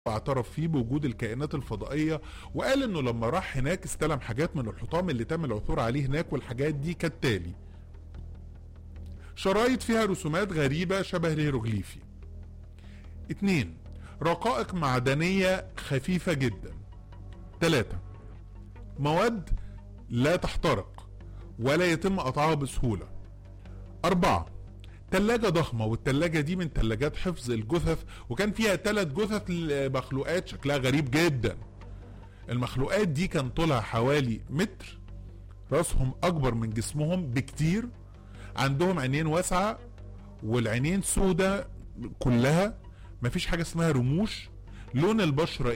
واعترف فيه بوجود الكائنات الفضائية وقال انه لما راح هناك استلم حاجات من الحطام اللي تم العثور عليه هناك والحاجات دي كالتالي شرايط فيها رسومات غريبة شبه الهيروغليفي اتنين رقائق معدنية خفيفة جدا تلاتة مواد لا تحترق ولا يتم قطعها بسهولة أربعة تلاجة ضخمة والتلاجة دي من تلاجات حفظ الجثث وكان فيها ثلاث جثث لمخلوقات شكلها غريب جدا المخلوقات دي كان طولها حوالي متر راسهم أكبر من جسمهم بكتير عندهم عينين واسعة والعينين سودة كلها مفيش حاجة اسمها رموش لون البشرة